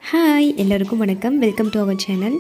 hi எல்லோருக்கும் வணக்கம் welcome to our channel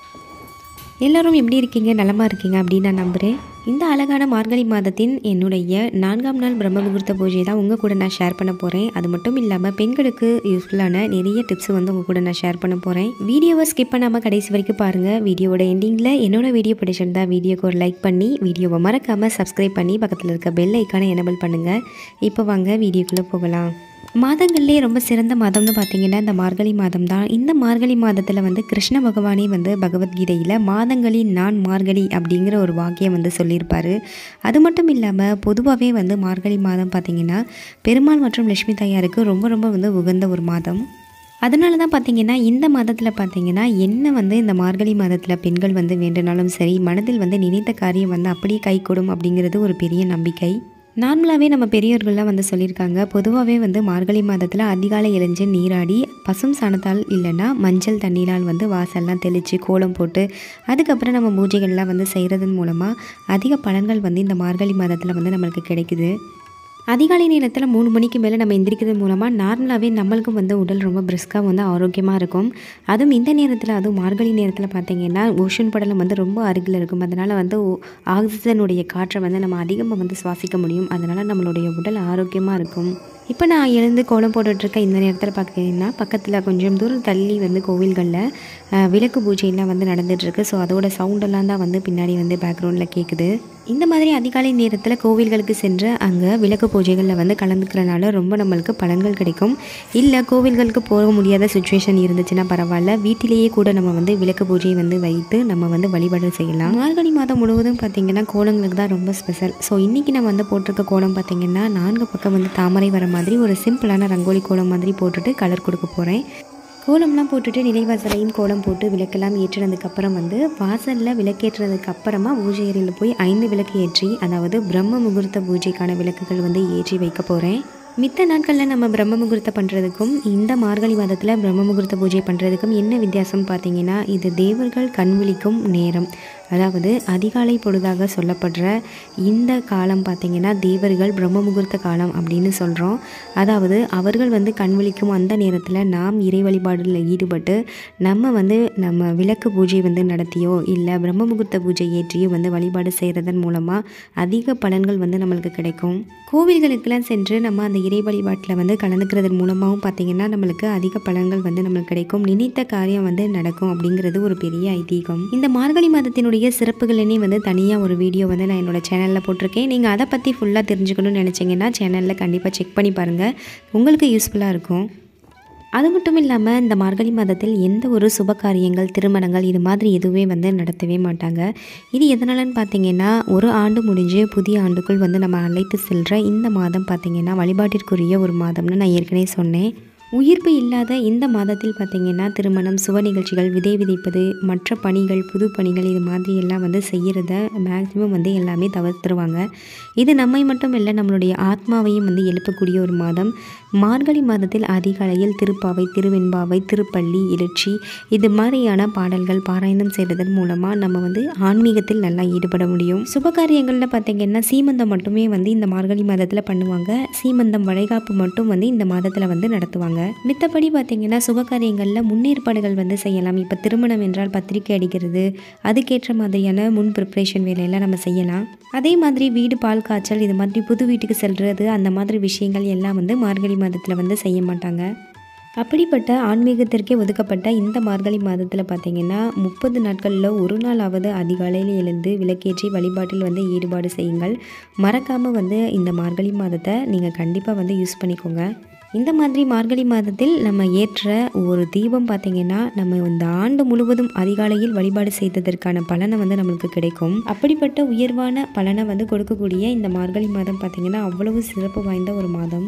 எல்லோரும் எப்படி இருக்கீங்க நலமா இருக்கீங்க அப்படின்னு நான் நம்புகிறேன் இந்த அழகான மார்கழி மாதத்தின் என்னுடைய நான்காம் நாள் பிரம்ம முகூர்த்த பூஜை தான் உங்கள் கூட நான் ஷேர் பண்ண போகிறேன் அது மட்டும் இல்லாமல் பெண்களுக்கு யூஸ்ஃபுல்லான நிறைய டிப்ஸ் வந்து உங்கள் கூட நான் ஷேர் பண்ண போகிறேன் வீடியோவை ஸ்கிப் பண்ணாமல் கடைசி வரைக்கும் பாருங்கள் வீடியோவோட எண்டிங்கில் என்னோட வீடியோ பிடிச்சிருந்தா வீடியோக்கு ஒரு லைக் பண்ணி வீடியோவை மறக்காமல் சப்ஸ்கிரைப் பண்ணி பக்கத்தில் இருக்க பெல் ஐக்கானை எனபிள் பண்ணுங்கள் இப்போ வாங்க வீடியோக்குள்ளே போகலாம் மாதங்கள்லேயே ரொம்ப சிறந்த மாதம்னு பார்த்தீங்கன்னா இந்த மார்கழி மாதம் தான் இந்த மார்கழி மாதத்தில் வந்து கிருஷ்ண பகவானே வந்து பகவத்கீதையில் மாதங்களில் நான் மார்கழி அப்படிங்கிற ஒரு வாக்கியம் வந்து சொல்லியிருப்பார் அது மட்டும் இல்லாமல் பொதுவாகவே வந்து மார்கழி மாதம் பார்த்திங்கன்னா பெருமாள் மற்றும் லட்சுமி தாயாருக்கு ரொம்ப ரொம்ப வந்து உகந்த ஒரு மாதம் அதனால தான் பார்த்தீங்கன்னா இந்த மாதத்தில் பார்த்தீங்கன்னா என்ன வந்து இந்த மார்கழி மாதத்தில் பெண்கள் வந்து வேண்டுனாலும் சரி மனதில் வந்து நினைத்த காரியம் வந்து அப்படியே கைகூடும் அப்படிங்கிறது ஒரு பெரிய நம்பிக்கை நார்மலாகவே நம்ம பெரியோர்கள்லாம் வந்து சொல்லியிருக்காங்க பொதுவாகவே வந்து மார்கழி மாதத்தில் அதிகாலை எழுஞ்சு நீராடி பசும் சாணத்தால் இல்லைன்னா மஞ்சள் தண்ணீரால் வந்து வாசல்லாம் தெளித்து கோலம் போட்டு அதுக்கப்புறம் நம்ம பூஜைகள்லாம் வந்து செய்கிறதன் மூலமாக அதிக பலன்கள் வந்து இந்த மார்கழி மாதத்தில் வந்து நம்மளுக்கு கிடைக்குது அதிகாலை நேரத்தில் மூணு மணிக்கு மேலே நம்ம எந்திரிக்கிறது மூலமாக நார்மலாகவே நம்மளுக்கும் வந்து உடல் ரொம்ப பிரிஸ்காக வந்து ஆரோக்கியமாக இருக்கும் அதுவும் இந்த நேரத்தில் அதுவும் மார்கழி நேரத்தில் பார்த்தீங்கன்னா ஓஷன் படலம் வந்து ரொம்ப அருகில் இருக்கும் அதனால் வந்து ஓ- ஆக்சிஜனுடைய காற்றை வந்து நம்ம அதிகமாக வந்து சுவாசிக்க முடியும் அதனால் நம்மளுடைய உடல் ஆரோக்கியமாக இருக்கும் இப்போ நான் எழுந்து கோலம் போட்டுட்ருக்க இந்த நேரத்தில் பார்த்தீங்கன்னா பக்கத்தில் கொஞ்சம் தூரம் தள்ளி வந்து கோவில்களில் அஹ், விளக்கு பூஜையெல்லாம் வந்து நடந்துகிட்ருக்கு ஸோ அதோட சவுண்டெல்லாம் தான் வந்து பின்னாடி வந்து பேக்ரவுண்டில் கேட்குது இந்த மாதிரி அதிகாலை நேரத்தில் கோவில்களுக்கு சென்று அங்கே விளக்கு பூஜைகளில் வந்து கலந்துக்கிறனால ரொம்ப நம்மளுக்கு பலன்கள் கிடைக்கும் இல்லை கோவில்களுக்கு போக முடியாத சுச்சுவேஷன் இருந்துச்சுன்னா பரவாயில்ல வீட்டிலேயே கூட நம்ம வந்து விளக்கு பூஜை வந்து வைத்து நம்ம வந்து வழிபாடு செய்யலாம் மார்கழி மாதம் முழுவதும் பார்த்திங்கன்னா கோலங்களுக்கு தான் ரொம்ப ஸ்பெஷல் ஸோ இன்றைக்கி நம்ம வந்து போட்டிருக்க கோலம் பார்த்திங்கன்னா நான்கு பக்கம் வந்து தாமரை வர மாதிரி ஒரு சிம்பிளான ரங்கோலி கோலம் மாதிரி போட்டுட்டு கலர் கொடுக்க போகிறேன் கோலம்லாம் போட்டுட்டு நிலைவாசலையும் கோலம் போட்டு விளக்கெல்லாம் ஏற்றினதுக்கப்புறம் வந்து வாசலில் விளக்கேற்றினதுக்கு அப்புறமா பூஜை அறையில் போய் ஐந்து விளக்கு ஏற்றி அதாவது பிரம்ம முகூர்த்த பூஜைக்கான விளக்குகள் வந்து ஏற்றி வைக்க போகிறேன் மித்த நாட்களில் நம்ம பிரம்ம முகூர்த்தம் பண்ணுறதுக்கும் இந்த மார்கழி மாதத்தில் பிரம்ம முகூர்த்த பூஜை பண்ணுறதுக்கும் என்ன வித்தியாசம் பார்த்தீங்கன்னா இது தேவர்கள் கண் விழிக்கும் நேரம் அதாவது அதிகாலை பொழுதாக சொல்லப்படுற இந்த காலம் பார்த்தீங்கன்னா தேவர்கள் பிரம்ம முகூர்த்த காலம் அப்படின்னு சொல்கிறோம் அதாவது அவர்கள் வந்து கண் விழிக்கும் அந்த நேரத்தில் நாம் இறை வழிபாடில் ஈடுபட்டு நம்ம வந்து நம்ம விளக்கு பூஜை வந்து நடத்தியோ இல்லை பிரம்ம முகூர்த்த பூஜை ஏற்றியோ வந்து வழிபாடு செய்கிறதன் மூலமாக அதிக பலன்கள் வந்து நம்மளுக்கு கிடைக்கும் கோவில்களுக்கெல்லாம் சென்று நம்ம அந்த இறை வழிபாட்டில் வந்து கலந்துக்கிறதன் மூலமாகவும் பார்த்திங்கன்னா நம்மளுக்கு அதிக பலன்கள் வந்து நம்மளுக்கு கிடைக்கும் நினைத்த காரியம் வந்து நடக்கும் அப்படிங்கிறது ஒரு பெரிய ஐதீகம் இந்த மார்கழி மாதத்தினுடைய சிறப்புகளே வந்து தனியாக ஒரு வீடியோ வந்து நான் என்னோட சேனலில் போட்டிருக்கேன் நீங்கள் அதை பற்றி ஃபுல்லாக தெரிஞ்சுக்கணும்னு நினச்சிங்கன்னா சேனலில் கண்டிப்பாக செக் பண்ணி பாருங்கள் உங்களுக்கு யூஸ்ஃபுல்லாக இருக்கும் அது மட்டும் இல்லாமல் இந்த மார்கழி மாதத்தில் எந்த ஒரு சுப காரியங்கள் திருமணங்கள் இது மாதிரி எதுவுமே வந்து நடத்தவே மாட்டாங்க இது எதனாலன்னு பார்த்தீங்கன்னா ஒரு ஆண்டு முடிஞ்சு புதிய ஆண்டுக்குள் வந்து நம்ம அழைத்து செல்கிற இந்த மாதம் பார்த்தீங்கன்னா வழிபாட்டிற்குரிய ஒரு மாதம்னு நான் ஏற்கனவே சொன்னேன் உயிர்ப்பு இல்லாத இந்த மாதத்தில் பார்த்தீங்கன்னா திருமணம் சுப நிகழ்ச்சிகள் விதை விதைப்பது மற்ற பணிகள் புது பணிகள் இது மாதிரி எல்லாம் வந்து செய்கிறத மேக்ஸிமம் வந்து எல்லாமே தவிர்த்துருவாங்க இது நம்மை மட்டும் இல்லை நம்மளுடைய ஆத்மாவையும் வந்து எழுப்பக்கூடிய ஒரு மாதம் மார்கழி மாதத்தில் அதிகாலையில் திருப்பாவை திருவெண்பாவை திருப்பள்ளி எழுச்சி இது மாதிரியான பாடல்கள் பாராயணம் செய்கிறதன் மூலமாக நம்ம வந்து ஆன்மீகத்தில் நல்லா ஈடுபட முடியும் சுப காரியங்களில் பார்த்தீங்கன்னா சீமந்தம் மட்டுமே வந்து இந்த மார்கழி மாதத்தில் பண்ணுவாங்க சீமந்தம் வளைகாப்பு மட்டும் வந்து இந்த மாதத்தில் வந்து நடத்துவாங்க மித்தபடி பார்த்தீங்கன்னா சுப காரியங்களில் முன்னேற்பாடுகள் வந்து செய்யலாம் இப்போ திருமணம் என்றால் பத்திரிக்கை அடிக்கிறது அதுக்கேற்ற மாதிரியான முன் ப்ரிப்ரேஷன் வேலையெல்லாம் நம்ம செய்யலாம் அதே மாதிரி வீடு பால் காய்ச்சல் இது மாதிரி புது வீட்டுக்கு செல்றது அந்த மாதிரி விஷயங்கள் எல்லாம் வந்து மார்கழி மாதத்தில் வந்து செய்ய மாட்டாங்க அப்படிப்பட்ட ஆன்மீகத்திற்கே ஒதுக்கப்பட்ட இந்த மார்கழி மாதத்தில் பார்த்தீங்கன்னா முப்பது நாட்களில் ஒரு நாளாவது அதிகாலையில் எழுந்து விளக்கேற்றி வழிபாட்டில் வந்து ஈடுபாடு செய்யுங்கள் மறக்காமல் வந்து இந்த மார்கழி மாதத்தை நீங்கள் கண்டிப்பாக வந்து யூஸ் பண்ணிக்கோங்க இந்த மாதிரி மார்கழி மாதத்தில் நம்ம ஏற்ற ஒரு தீபம் பார்த்தீங்கன்னா நம்ம இந்த ஆண்டு முழுவதும் அதிகாலையில் வழிபாடு செய்ததற்கான பலனை வந்து நம்மளுக்கு கிடைக்கும் அப்படிப்பட்ட உயர்வான பலனை வந்து கொடுக்கக்கூடிய இந்த மார்கழி மாதம் பார்த்தீங்கன்னா அவ்வளவு சிறப்பு வாய்ந்த ஒரு மாதம்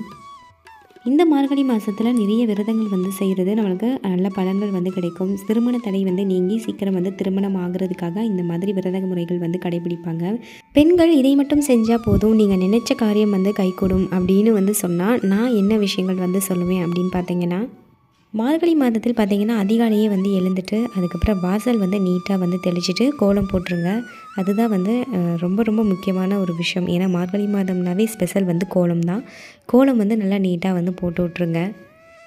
இந்த மார்கழி மாதத்தில் நிறைய விரதங்கள் வந்து செய்கிறது நம்மளுக்கு நல்ல பலன்கள் வந்து கிடைக்கும் திருமண தடை வந்து நீங்கி சீக்கிரம் வந்து திருமணம் ஆகிறதுக்காக இந்த மாதிரி விரத முறைகள் வந்து கடைபிடிப்பாங்க பெண்கள் இதை மட்டும் செஞ்சால் போதும் நீங்கள் நினைச்ச காரியம் வந்து கைகூடும் அப்படின்னு வந்து சொன்னால் நான் என்ன விஷயங்கள் வந்து சொல்லுவேன் அப்படின்னு பார்த்தீங்கன்னா மார்கழி மாதத்தில் பார்த்தீங்கன்னா அதிகாலையே வந்து எழுந்துட்டு அதுக்கப்புறம் வாசல் வந்து நீட்டாக வந்து தெளிச்சிட்டு கோலம் போட்டுருங்க அதுதான் வந்து அஹ், ரொம்ப ரொம்ப முக்கியமான ஒரு விஷயம் ஏன்னா மார்கழி மாதம்னாவே ஸ்பெஷல் வந்து கோலம் தான் கோலம் வந்து நல்லா நீட்டாக வந்து போட்டு விட்ருங்க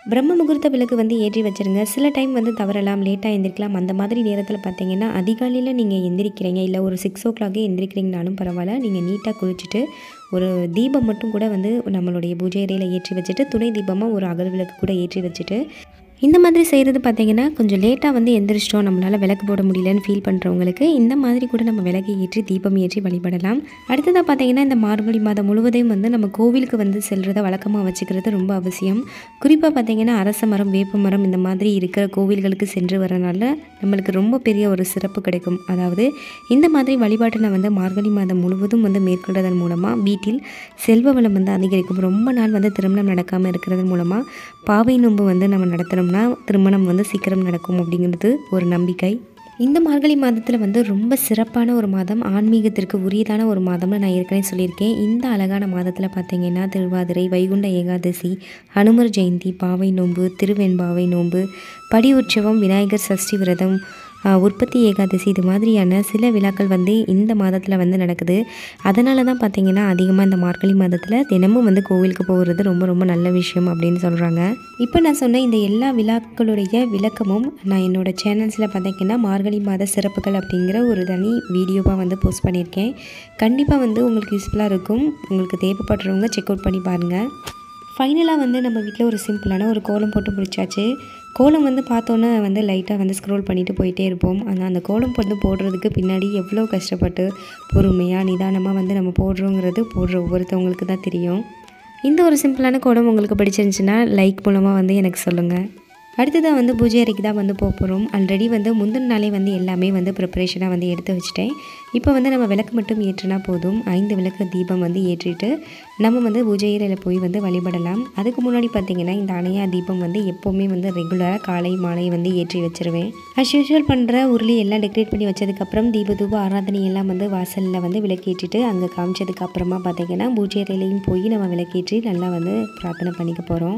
பிரம்ம முகூர்த்த விளக்கு வந்து ஏற்றி வச்சுருங்க சில டைம் வந்து தவறலாம் லேட்டாக எந்திரிக்கலாம் அந்த மாதிரி நேரத்தில் பார்த்தீங்கன்னா அதிகாலையில் நீங்கள் எந்திரிக்கிறீங்க இல்லை ஒரு சிக்ஸ் ஓ கிளாக்கே எந்திரிக்கிறீங்கனாலும் பரவாயில்ல நீங்கள் நீட்டாக குளிச்சுட்டு ஒரு தீபம் மட்டும் கூட வந்து நம்மளுடைய பூஜை அறையில் ஏற்றி வச்சுட்டு துணை தீபமாக ஒரு அகல் விளக்கு கூட ஏற்றி வச்சுட்டு இந்த மாதிரி செய்கிறது பார்த்தீங்கன்னா கொஞ்சம் லேட்டாக வந்து எந்திரிச்சிட்டோம் நம்மளால் விளக்கு போட முடியலன்னு ஃபீல் பண்ணுறவங்களுக்கு இந்த மாதிரி கூட நம்ம விளக்கு ஏற்றி தீபம் ஏற்றி வழிபடலாம் அடுத்ததாக பார்த்தீங்கன்னா இந்த மார்கழி மாதம் முழுவதையும் வந்து நம்ம கோவிலுக்கு வந்து செல்கிறத வழக்கமாக வச்சுக்கிறது ரொம்ப அவசியம் குறிப்பாக பார்த்தீங்கன்னா அரச மரம் வேப்ப மரம் இந்த மாதிரி இருக்கிற கோவில்களுக்கு சென்று வரனால நம்மளுக்கு ரொம்ப பெரிய ஒரு சிறப்பு கிடைக்கும் அதாவது இந்த மாதிரி வழிபாட்டினை வந்து மார்கழி மாதம் முழுவதும் வந்து மேற்கொள்வதன் மூலமாக வீட்டில் செல்வ வளம் வந்து அதிகரிக்கும் ரொம்ப நாள் வந்து திருமணம் நடக்காமல் இருக்கிறது மூலமாக பாவை நோன்பு வந்து நம்ம நடத்தினோம்னா திருமணம் வந்து சீக்கிரம் நடக்கும் அப்படிங்கிறது ஒரு நம்பிக்கை இந்த மார்கழி மாதத்தில் வந்து ரொம்ப சிறப்பான ஒரு மாதம் ஆன்மீகத்திற்கு உரியதான ஒரு மாதம்னு நான் ஏற்கனவே சொல்லியிருக்கேன் இந்த அழகான மாதத்தில் பார்த்தீங்கன்னா திருவாதிரை வைகுண்ட ஏகாதசி ஹனுமர் ஜெயந்தி பாவை நோன்பு திருவெண்பாவை நோன்பு படி உற்சவம் விநாயகர் சஷ்டி விரதம் ஆஹ், உற்பத்தி ஏகாதசி இது மாதிரியான சில விழாக்கள் வந்து இந்த மாதத்தில் வந்து நடக்குது அதனால தான் பார்த்தீங்கன்னா அதிகமாக இந்த மார்கழி மாதத்தில் தினமும் வந்து கோவிலுக்கு போகிறது ரொம்ப ரொம்ப நல்ல விஷயம் அப்படின்னு சொல்கிறாங்க இப்போ நான் சொன்ன இந்த எல்லா விழாக்களுடைய விளக்கமும் நான் என்னோட சேனல்ஸில் பார்த்தீங்கன்னா மார்கழி மாத சிறப்புகள் அப்படிங்கிற ஒரு தனி வீடியோவாக வந்து போஸ்ட் பண்ணியிருக்கேன் கண்டிப்பாக வந்து உங்களுக்கு யூஸ்ஃபுல்லாக இருக்கும் உங்களுக்கு தேவைப்படுறவங்க செக் அவுட் பண்ணி பாருங்கள் ஃபைனலாக வந்து நம்ம வீட்டில் ஒரு சிம்பிளான ஒரு கோலம் போட்டு முடிச்சாச்சு கோலம் வந்து பார்த்தோன்னே வந்து லைட்டாக வந்து ஸ்க்ரோல் பண்ணிட்டு போயிட்டே இருப்போம் ஆனால் அந்த கோலம் வந்து போடுறதுக்கு பின்னாடி எவ்வளோ கஷ்டப்பட்டு பொறுமையாக நிதானமாக வந்து நம்ம போடுறோங்கிறது போடுற ஒவ்வொருத்தவங்களுக்கு தான் தெரியும் இந்த ஒரு சிம்பிளான கோலம் உங்களுக்கு பிடிச்சிருந்துச்சுன்னா லைக் மூலமாக வந்து எனக்கு சொல்லுங்கள் அடுத்ததாக வந்து பூஜை அறைக்கு தான் வந்து போக போகிறோம் ஆல்ரெடி வந்து முந்தின நாளே வந்து எல்லாமே வந்து ப்ரிப்பரேஷனாக வந்து எடுத்து வச்சுட்டேன் இப்போ வந்து நம்ம விளக்கு மட்டும் ஏற்றினா போதும் ஐந்து விளக்கு தீபம் வந்து ஏற்றிட்டு நம்ம வந்து பூஜை அறையில் போய் வந்து வழிபடலாம் அதுக்கு முன்னாடி பார்த்திங்கன்னா இந்த அணையா தீபம் வந்து எப்போவுமே வந்து ரெகுலராக காலை மாலை வந்து ஏற்றி வச்சிருவேன் அஸ் யூஷுவல் பண்ணுற உருளி எல்லாம் டெக்கரேட் பண்ணி வச்சதுக்கப்புறம் தீப தூப ஆராதனை எல்லாம் வந்து வாசலில் வந்து விளக்கேற்றிட்டு அங்கே காமிச்சதுக்கு அப்புறமா பார்த்திங்கன்னா பூஜை அறையிலையும் போய் நம்ம விளக்கேற்றி நல்லா வந்து பிரார்த்தனை பண்ணிக்க போகிறோம்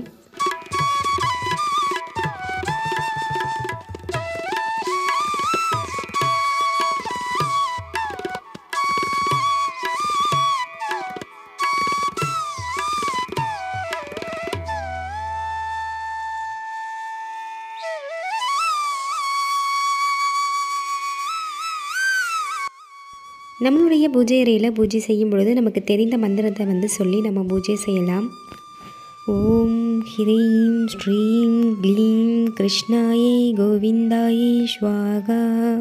நம்மளுடைய பூஜை அறையில் பூஜை செய்யும் பொழுது நமக்கு தெரிந்த மந்திரத்தை வந்து சொல்லி நம்ம பூஜை செய்யலாம் ஓம் ஹ்ரீம் ஸ்ரீம் க்ளீம் கிருஷ்ணாயே கோவிந்தாயே ஸ்வாகா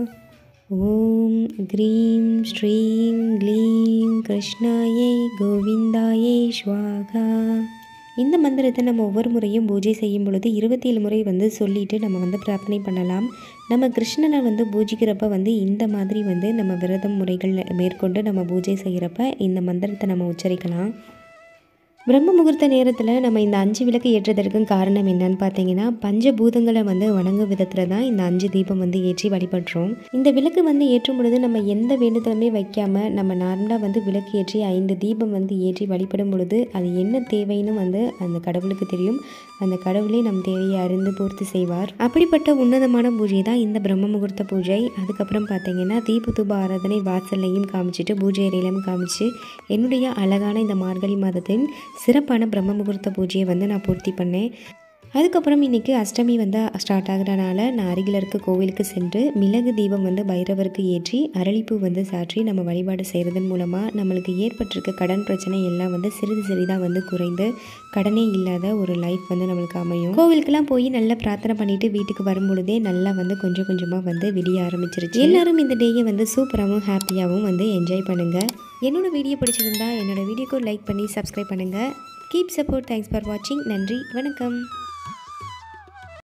ஓம் க்ரீம் ஸ்ரீம் க்ளீம் கிருஷ்ணாயே கோவிந்தாயே ஸ்வாகா இந்த மந்திரத்தை நம்ம ஒவ்வொரு முறையும் பூஜை செய்யும் பொழுது இருபத்தேழு முறை வந்து சொல்லிட்டு நம்ம வந்து பிரார்த்தனை பண்ணலாம் நம்ம கிருஷ்ணனை வந்து பூஜிக்கிறப்ப வந்து இந்த மாதிரி வந்து நம்ம விரதம் முறைகள் மேற்கொண்டு நம்ம பூஜை செய்கிறப்ப இந்த மந்திரத்தை நம்ம உச்சரிக்கலாம் பிரம்ம முகூர்த்த நேரத்தில் நம்ம இந்த அஞ்சு விளக்கு ஏற்றுறதற்கும் காரணம் என்னன்னு பார்த்தீங்கன்னா பஞ்சபூதங்களை வந்து வணங்கும் விதத்தில் தான் இந்த அஞ்சு தீபம் வந்து ஏற்றி வழிபடுறோம் இந்த விளக்கு வந்து ஏற்றும் பொழுது நம்ம எந்த வேண்டுதலுமே வைக்காமல் நம்ம நார்மலாக வந்து விளக்கு ஏற்றி ஐந்து தீபம் வந்து ஏற்றி வழிபடும் பொழுது அது என்ன தேவைன்னு வந்து அந்த கடவுளுக்கு தெரியும் அந்த கடவுளே நம் தேவையை அறிந்து பூர்த்தி செய்வார் அப்படிப்பட்ட உன்னதமான பூஜை தான் இந்த பிரம்ம முகூர்த்த பூஜை அதுக்கப்புறம் பார்த்தீங்கன்னா தீப தூப ஆராதனை வாசல்லையும் காமிச்சிட்டு பூஜை அறையிலையும் காமிச்சு என்னுடைய அழகான இந்த மார்கழி மாதத்தின் சிறப்பான பிரம்ம முகூர்த்த பூஜையை வந்து நான் பூர்த்தி பண்ணேன் அதுக்கப்புறம் இன்றைக்கி அஷ்டமி வந்து ஸ்டார்ட் ஆகுறனால நான் அருகில் இருக்க கோவிலுக்கு சென்று மிளகு தீபம் வந்து பைரவருக்கு ஏற்றி அரளிப்பூ வந்து சாற்றி நம்ம வழிபாடு செய்கிறதன் மூலமாக நம்மளுக்கு ஏற்பட்டிருக்க கடன் பிரச்சனை எல்லாம் வந்து சிறிது சிறிதாக வந்து குறைந்து கடனே இல்லாத ஒரு லைஃப் வந்து நம்மளுக்கு அமையும் கோவிலுக்கெல்லாம் போய் நல்லா பிரார்த்தனை பண்ணிட்டு வீட்டுக்கு வரும் பொழுதே நல்லா வந்து கொஞ்சம் கொஞ்சமாக வந்து விடிய ஆரம்பிச்சிருச்சு எல்லாரும் இந்த டேயை வந்து சூப்பராகவும் ஹாப்பியாகவும் வந்து என்ஜாய் பண்ணுங்கள் என்னோட வீடியோ பிடிச்சிருந்தா என்னோட வீடியோக்கு லைக் பண்ணி சப்ஸ்கிரைப் பண்ணுங்கள் கீப் சப்போர்ட் தேங்க்ஸ் ஃபார் வாட்சிங் நன்றி வணக்கம்